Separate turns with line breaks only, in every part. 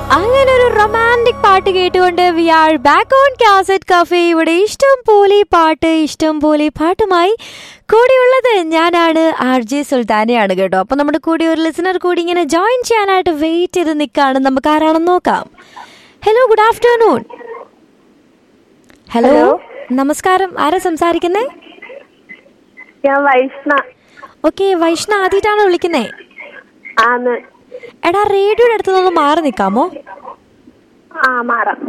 അങ്ങനെ ഒരു റൊമാൻറ്റിക് പാട്ട് കേട്ടുകൊണ്ട് we are back on cassette cafe ഇവിടെ ഇഷ്ടം പോലെ പാട്ട് ഇഷ്ടം പോലെ പാട്ടുമായി കൂടിയുള്ളത് ഞാനാണ് ആർ ജെ സുൽത്താനയാണ് കേട്ടോ അപ്പൊ നമ്മുടെ കൂടെ ഒരു ലിസണർ കൂടി ഇങ്ങനെ ജോയിൻ ചെയ്യാനായിട്ട് വെയിറ്റ് ചെയ്ത് നിൽക്കാണ് നമുക്ക് ആരാണെന്ന് നോക്കാം ഹലോ ഗുഡ് ആഫ്റ്റർനൂൺ ഹലോ നമസ്കാരം ആരാ സംസാരിക്കുന്നേ
ഞാൻ വൈഷ്ണ
ഓക്കെ വൈഷ്ണ ആദ്യമായിട്ടാണോ വിളിക്കുന്നേ
ആന്ന്
എടാ റേഡിയോയുടെ അടുത്ത് നിന്ന് മാറി നിൽക്കാമോ
ആ മാറാം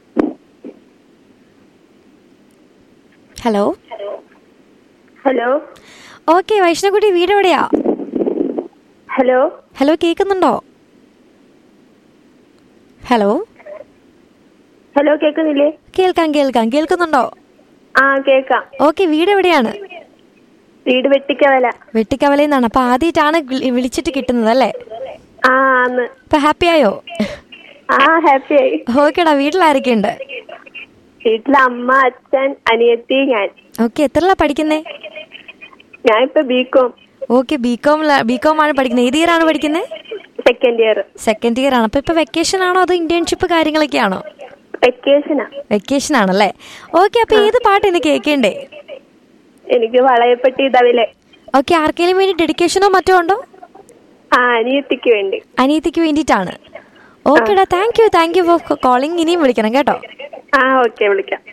ഹലോ
ഹലോ
ഓക്കെ വൈഷ്ണകുട്ടി വീട് എവിടെയാ
ഹലോ
ഹലോ കേൾക്കുന്നുണ്ടോ ഹലോ
ഹലോ കേക്കുന്നില്ലേ
കേൾക്കാം കേൾക്കാം കേൾക്കുന്നുണ്ടോ
ആ കേക്കാം
ഓക്കെ വീട് എവിടെയാണ്
വീട് വെട്ടിക്കവല
വെട്ടിക്കവലയിൽ നിന്നാണ് അപ്പൊ ആദ്യമായിട്ടാണ് വിളി- വിളിച്ചിട്ട് കിട്ടുന്നത് അല്ലേ
ആ ആന്ന്
ഇപ്പൊ ഹാപ്പി ആയോ
ആ ഹാപ്പി ആയി
ഓക്കേടാ വീട്ടിലാരൊക്കെ ഉണ്ട്
വീട്ടിലെ അമ്മ അച്ഛൻ അനിയത്തി ഞാൻ
ഓക്കെ എത്രല്ല പഠിക്കുന്നേ
ഞാൻ ഇപ്പൊ ബികോം
ഓക്കെ ബികോം ബികോം ആണ് പഠിക്കുന്നത് ഏത് ഇയർ ആണ് പഠിക്കുന്നത്
സെക്കൻഡ് ഇയർ
സെക്കൻഡ് ഇയർ ആണ് അപ്പൊ ഇപ്പൊ വെക്കേഷൻ ആണോ അതോ ഇന്റേൺഷിപ്പ് കാര്യങ്ങളൊക്കെ ആണോ
വെക്കേഷനാ
വെക്കേഷൻ ആണല്ലേ ഓക്കെ അപ്പൊ ഏത് പാട്ട് ഇന്ന് കേൾക്കണ്ടേ
എനിക്ക് വളയപ്പെട്ടി ഇതവിലെ
ഓക്കെ ആർക്കെങ്കിലും വേണ്ടി ഡെഡിക്കേഷനോ മറ്റോ ഉണ്ടോ
ആ അനിയത്തിക്ക് വേണ്ടി
അനിയത്തിക്ക് വേണ്ടിയിട്ടാണ് ഓക്കേടാ thank you thank you for calling ഇനിയും വിളിക്കണം കേട്ടോ
ആ ഓക്കെ വിളിക്കാം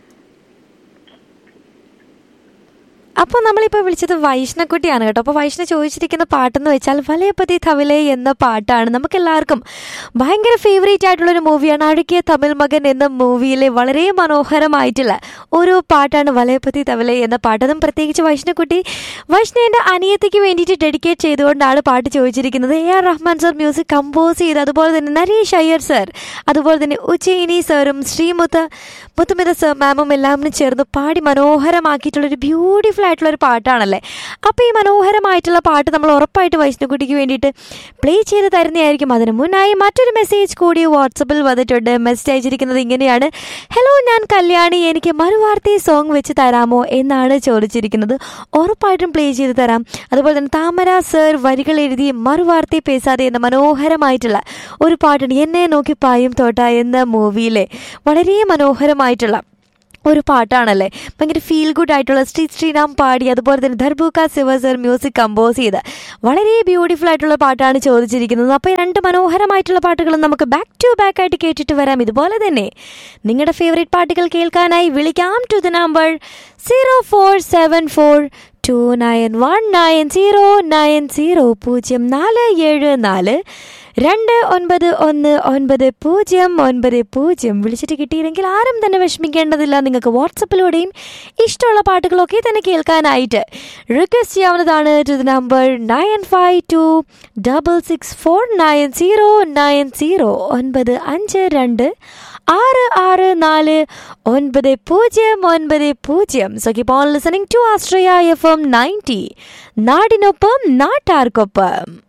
അപ്പോൾ നമ്മളിപ്പോൾ വിളിച്ചത് വൈഷ്ണക്കുട്ടിയാണ് കേട്ടോ അപ്പോൾ വൈഷ്ണ ചോദിച്ചിരിക്കുന്ന പാട്ടെന്ന് വെച്ചാൽ വലയപ്പതി തവിലെ എന്ന പാട്ടാണ് നമുക്കെല്ലാവർക്കും ഭയങ്കര ഫേവറേറ്റ് ആയിട്ടുള്ളൊരു മൂവിയാണ് അഴുകിയ തമിഴ് മകൻ എന്ന മൂവിയിലെ വളരെ മനോഹരമായിട്ടുള്ള ഒരു പാട്ടാണ് വലയപ്പതി തവിലെ എന്ന പാട്ട് അതും പ്രത്യേകിച്ച് വൈഷ്ണക്കുട്ടി വൈഷ്ണവിൻ്റെ അനിയത്തിക്ക് വേണ്ടിയിട്ട് ഡെഡിക്കേറ്റ് ചെയ്തുകൊണ്ടാണ് പാട്ട് ചോദിച്ചിരിക്കുന്നത് A R Rahman sir music compose ചെയ്ത് അതുപോലെ തന്നെ നരേഷ് അയ്യർ സർ അതുപോലെ തന്നെ ഉച്ചയിനി സാറും ശ്രീമുത്ത് മുത്തുമിത സർ മാമും എല്ലാം ചേർന്ന് പാടി മനോഹരമാക്കിയിട്ടുള്ളൊരു ബ്യൂട്ടിഫുൾ ആയിട്ടുള്ള ഒരു പാട്ടാണല്ലേ അപ്പോൾ ഈ മനോഹരമായിട്ടുള്ള പാട്ട് നമ്മൾ ഉറപ്പായിട്ട് വൈഷ്ണുക്കുട്ടിക്ക് വേണ്ടിയിട്ട് പ്ലേ ചെയ്ത് തരുന്നതായിരിക്കും അതിന് മുന്നായി മറ്റൊരു മെസ്സേജ് കൂടി വാട്സപ്പിൽ വന്നിട്ടുണ്ട് മെസ്സേജ് അയച്ചിരിക്കുന്നത് ഇങ്ങനെയാണ് ഹലോ ഞാൻ കല്യാണി എനിക്ക് മറുവാർത്തി സോങ് വെച്ച് തരാമോ എന്നാണ് ചോദിച്ചിരിക്കുന്നത് ഉറപ്പായിട്ടും പ്ലേ ചെയ്ത് തരാം അതുപോലെ തന്നെ താമര സർ വരികൾ എഴുതി മറുവാർത്തി പേസാതെ എന്ന മനോഹരമായിട്ടുള്ള ഒരു പാട്ടുണ്ട് എന്നെ നോക്കി പായും തോട്ട എന്ന മൂവിയിലെ വളരെ മനോഹരമായിട്ടുള്ള ഒരു പാട്ടാണല്ലേ ഭയങ്കര ഫീൽ ഗുഡ് ആയിട്ടുള്ള ശ്രീ ശ്രീറാം പാടി അതുപോലെ തന്നെ Darbuka Siva sir music compose ചെയ്ത് വളരെ ബ്യൂട്ടിഫുൾ ആയിട്ടുള്ള പാട്ടാണ് ചോദിച്ചിരിക്കുന്നത് അപ്പോൾ ഈ രണ്ട് മനോഹരമായിട്ടുള്ള പാട്ടുകളും നമുക്ക് ബാക്ക് ടു ബാക്ക് ആയിട്ട് കേട്ടിട്ട് വരാം ഇതുപോലെ തന്നെ നിങ്ങളുടെ ഫേവറേറ്റ് പാട്ടുകൾ കേൾക്കാനായി വിളിക്കാം to the number zero four seven four two nine one nine zero nine zero പൂജ്യം നാല് ഏഴ് നാല് രണ്ട് ഒൻപത് ഒന്ന് ഒൻപത് പൂജ്യം ഒൻപത് പൂജ്യം വിളിച്ചിട്ട് കിട്ടിയില്ലെങ്കിൽ ആരും തന്നെ വിഷമിക്കേണ്ടതില്ല നിങ്ങൾക്ക് വാട്സപ്പിലൂടെയും ഇഷ്ടമുള്ള പാട്ടുകളൊക്കെ തന്നെ കേൾക്കാനായിട്ട് റിക്വസ്റ്റ് ചെയ്യാവുന്നതാണ് to the number nine five two double six four nine zero nine zero ഒൻപത് അഞ്ച് രണ്ട് ആറ് ആറ് നാല് ഒൻപത് പൂജ്യം ഒൻപത് പൂജ്യം so keep on listening to Astraya F M ninety നാടിനൊപ്പം നാട്ടാർക്കൊപ്പം